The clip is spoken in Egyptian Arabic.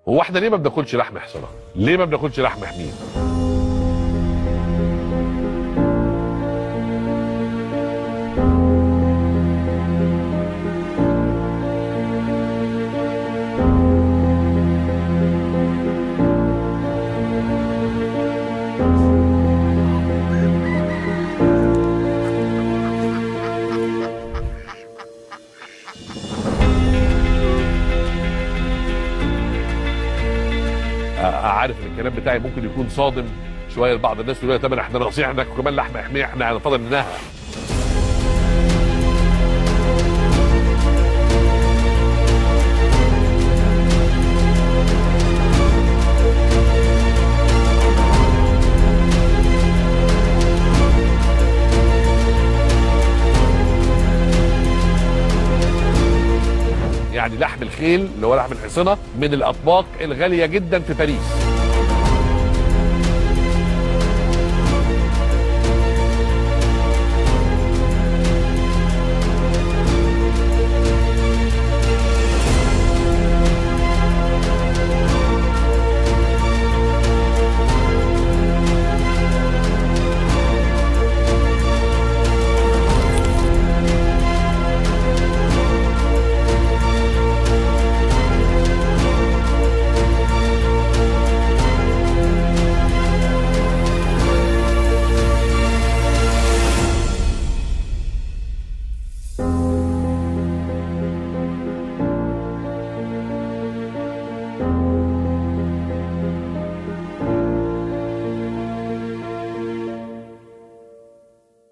هو احنا ليه ما بناكلش لحم حصنه؟ ليه ما بناكلش لحم حمير؟ آه، عارف ان الكلام بتاعي ممكن يكون صادم شويه لبعض الناس يقولوا يا تامر احنا ناقصين ناكل كمان لحم حمير احنا هنفضل منها يعني لحم الخيل اللي هو لحم الحصنه من الاطباق الغاليه جدا في باريس